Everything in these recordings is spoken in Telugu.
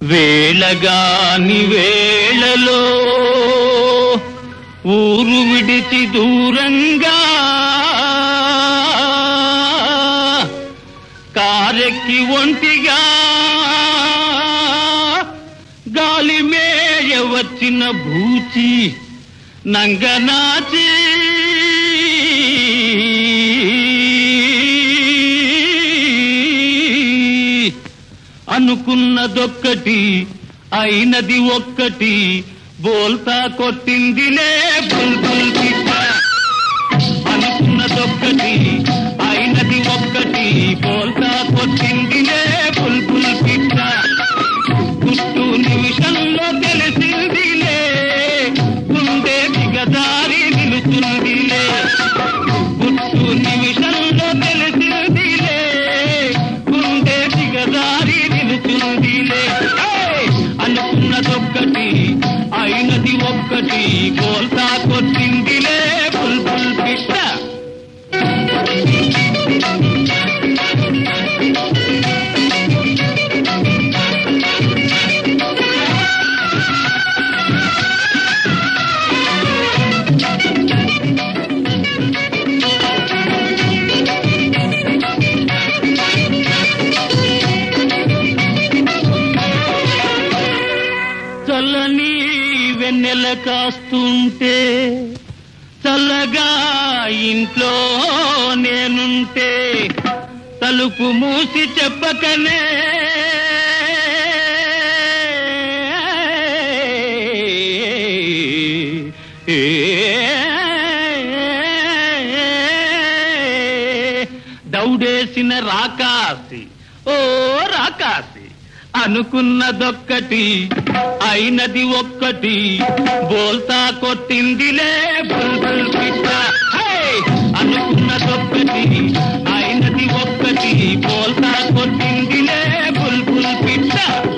వేళగాని వేళలో ఊరు విడిచి దూరంగా కారెక్కి ఒంటిగా గాలి మేయ వచ్చిన భూచి నంగనాచి అనుకున్నదొక్కటి అయినది ఒక్కటి బోల్తా కొట్టిందిలే బుల్బుల్ పిట్ట అనుకున్నదొక్కటి అయినది ఒక్కటి బోల్తా కొట్టిందిలే బుల్బుల్ పిట్ట గుట్టు నిమిషంలో తెలిసిందిలే గుండె దిగదారి నిలుచుందిలే గుట్టు నిమిషంలో తెలిసిందిలే గుండె దిగదారి నిలుచుందిలే ఏయ్! అనుకున్నదొక్కటి అయినది ఒక్కటి బోల్తా కొట్టిందిలే బుల్బుల్ పిట్ట చల్లని వెన్నెల కాస్తుంటే చల్లగా ఇంట్లో నేనుంటే తలుపు మూసి చెప్పకనే దౌడేసిన రాకాసి ఓ రాకాసి అనుకున్నదొక్కటి అయినది ఒక్కటి బోల్తా కొట్టిందిలే బుల్బుల్ పిట్ట హే! అనుకున్నదొక్కటి అయినది ఒక్కటి బోల్తా కొట్టిందిలే బుల్బుల్ పిట్ట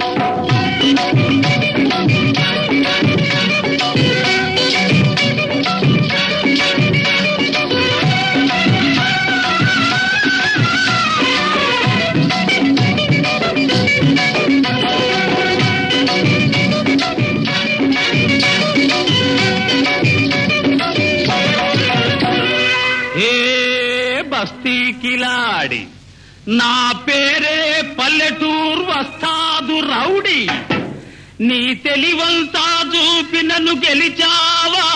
ఏ బస్తీ కిలాడి నా పేరే పల్లెటూరు వస్తాదు రౌడి నీ తెలివంతా చూపి నన్ను గెలిచావా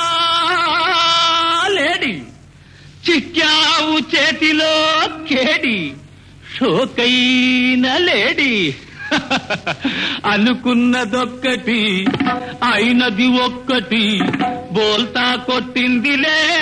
లేడి చిక్కావు చేతిలో కేడి షోకైన లేడి అనుకున్నదొక్కటి అయినది ఒక్కటి బోల్తా కొట్టిందిలే